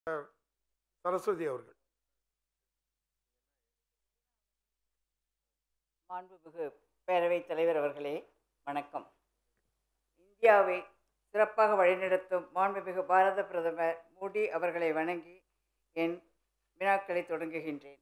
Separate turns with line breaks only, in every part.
சரஸ்வதி அவர்கள்
மாண்புமிகு பேரவைத் தலைவர் அவர்களே வணக்கம் இந்தியாவை சிறப்பாக வழிநடத்தும் மாண்புமிகு பாரத பிரதமர் மோடி அவர்களை வணங்கி என் வினாக்களை தொடங்குகின்றேன்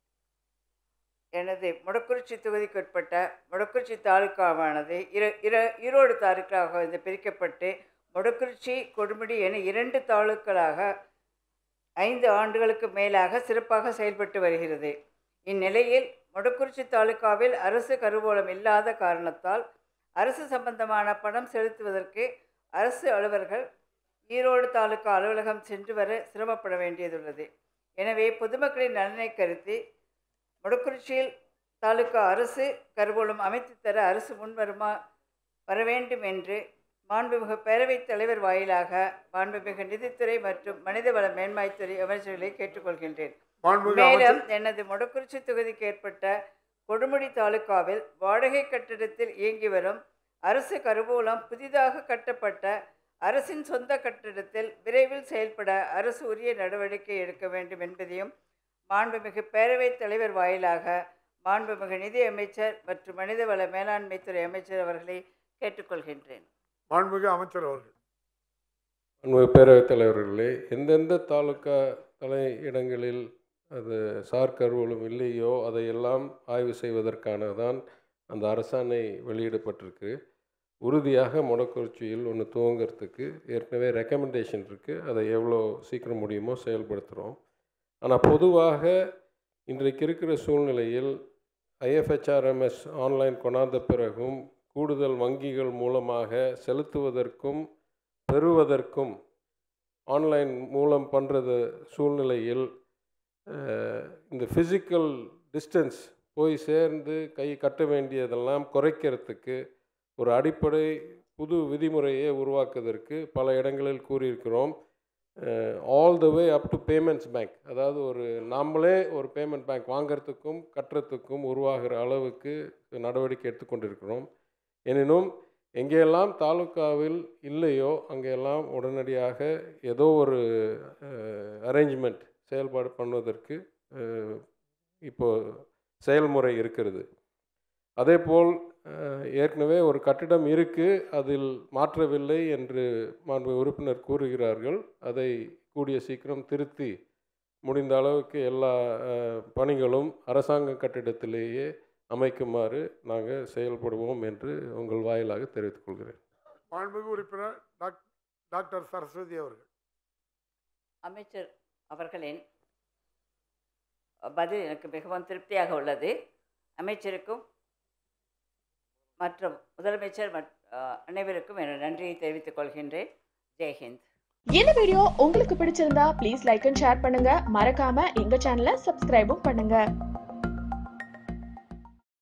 எனது முடக்குறிச்சி தொகுதிக்குட்பட்ட முடக்குறிச்சி தாலுக்காவானது இர இர ஈரோடு தாலுக்காக இது பிரிக்கப்பட்டு முடக்குறிச்சி கொடுமுடி என இரண்டு தாலுக்களாக ஐந்து ஆண்டுகளுக்கு மேலாக சிறப்பாக செயல்பட்டு வருகிறது இந்நிலையில் மொடக்குறிச்சி தாலுகாவில் அரசு கருவூலம் இல்லாத காரணத்தால் அரசு சம்பந்தமான பணம் செலுத்துவதற்கு அரசு அலுவலர்கள் ஈரோடு தாலுகா அலுவலகம் சென்று வர சிரமப்பட வேண்டியதுள்ளது எனவே பொதுமக்களின் நலனை கருதி மொடக்குறிச்சியில் தாலுகா அரசு கருவூலம் அமைத்து தர அரசு முன்வருமா வர வேண்டும் என்று மாண்புமிகு பேரவைத் தலைவர் வாயிலாக மாண்புமிகு நிதித்துறை மற்றும் மனிதவள மேன்மைத்துறை அமைச்சர்களை கேட்டுக்கொள்கின்றேன்
மாண்புமிகு
மேலும்
அமைச்சர்
எனது முடக்குறிச்சி தொகுதிக்கு ஏற்பட்ட கொடுமுடி தாலுகாவில் வாடகை கட்டிடத்தில் இயங்கி வரும் அரசு கருவூலம் புதிதாக கட்டப்பட்ட அரசின் சொந்த கட்டிடத்தில் விரைவில் செயல்பட அரசு உரிய நடவடிக்கை எடுக்க வேண்டும் என்பதையும் மாண்புமிகு பேரவைத் தலைவர் வாயிலாக மாண்புமிகு நிதி அமைச்சர் மற்றும் மனிதவள மேலாண்மைத்துறை அமைச்சர் அவர்களை கேட்டுக்கொள்கின்றேன்
மாண்புமிகு அமைச்சர் அவர்கள்
அன்பு பேரவைத் தலைவர்களே எந்தெந்த தாலுக்கா தலை இடங்களில் அது சார் கருவூலம் இல்லையோ அதையெல்லாம் ஆய்வு செய்வதற்கான தான் அந்த அரசாணை வெளியிடப்பட்டிருக்கு உறுதியாக மொடக்குறிச்சியில் ஒன்று துவங்கிறதுக்கு ஏற்கனவே ரெக்கமெண்டேஷன் இருக்குது அதை எவ்வளோ சீக்கிரம் முடியுமோ செயல்படுத்துகிறோம் ஆனால் பொதுவாக இன்றைக்கு இருக்கிற சூழ்நிலையில் ஐஎஃப்ஹெச்ஆர்எம்எஸ் ஆன்லைன் கொண்டாந்த பிறகும் கூடுதல் வங்கிகள் மூலமாக செலுத்துவதற்கும் பெறுவதற்கும் ஆன்லைன் மூலம் பண்ணுறது சூழ்நிலையில் அஹ், இந்த ஃபிசிக்கல் டிஸ்டன்ஸ் போய் சேர்ந்து கை கட்ட வேண்டியதெல்லாம் குறைக்கிறதுக்கு ஒரு அடிப்படை புது விதிமுறையை உருவாக்குவதற்கு பல இடங்களில் கூறியிருக்கிறோம் all the way up to payments bank அதாவது ஒரு நாமளே ஒரு பேமெண்ட் பேங்க் வாங்கிறதுக்கும் கட்டுறதுக்கும் உருவாகிற அளவுக்கு நடவடிக்கை எடுத்துக்கொண்டிருக்கிறோம் எனினும் எங்கெல்லாம் தாலுக்காவில் இல்லையோ அங்கெல்லாம் உடனடியாக ஏதோ ஒரு அரேஞ்ச்மெண்ட் செயல்பாடு பண்ணுவதற்கு அஹ், இப்போ செயல்முறை இருக்கிறது அதேபோல் அஹ், ஏற்கனவே ஒரு கட்டிடம் இருக்குது அதில் மாற்றவில்லை என்று மாண்பு உறுப்பினர் கூறுகிறார்கள் அதை கூடிய சீக்கிரம் திருத்தி முடிந்த அளவுக்கு எல்லா அஹ், பணிகளும் அரசாங்க கட்டிடத்திலேயே அமைக்குமாறு நாங்கள் செயல்படுவோம் என்று உங்கள் வாயிலாக தெரிவித்துக் கொள்கிறேன்
மாண்புமிகு உறுப்பினர் டாக் டாக்டர் சரஸ்வதி அவர்கள்
அமைச்சர் அவர்களின் பதில் எனக்கு மிகவும் திருப்தியாக உள்ளது அமைச்சருக்கும் மற்றும் முதலமைச்சர் மற்- அஹ், அனைவருக்கும் என் நன்றியை தெரிவித்துக் கொள்கின்றேன் ஜெய்ஹிந்த்
இந்த வீடியோ உங்களுக்கு பிடிச்சிருந்தா ப்ளீஸ் லைக் அண்ட் ஷேர் பண்ணுங்க மறக்காம எங்க சேனலை சப்ஸ்கிரைபும் பண்ணுங்க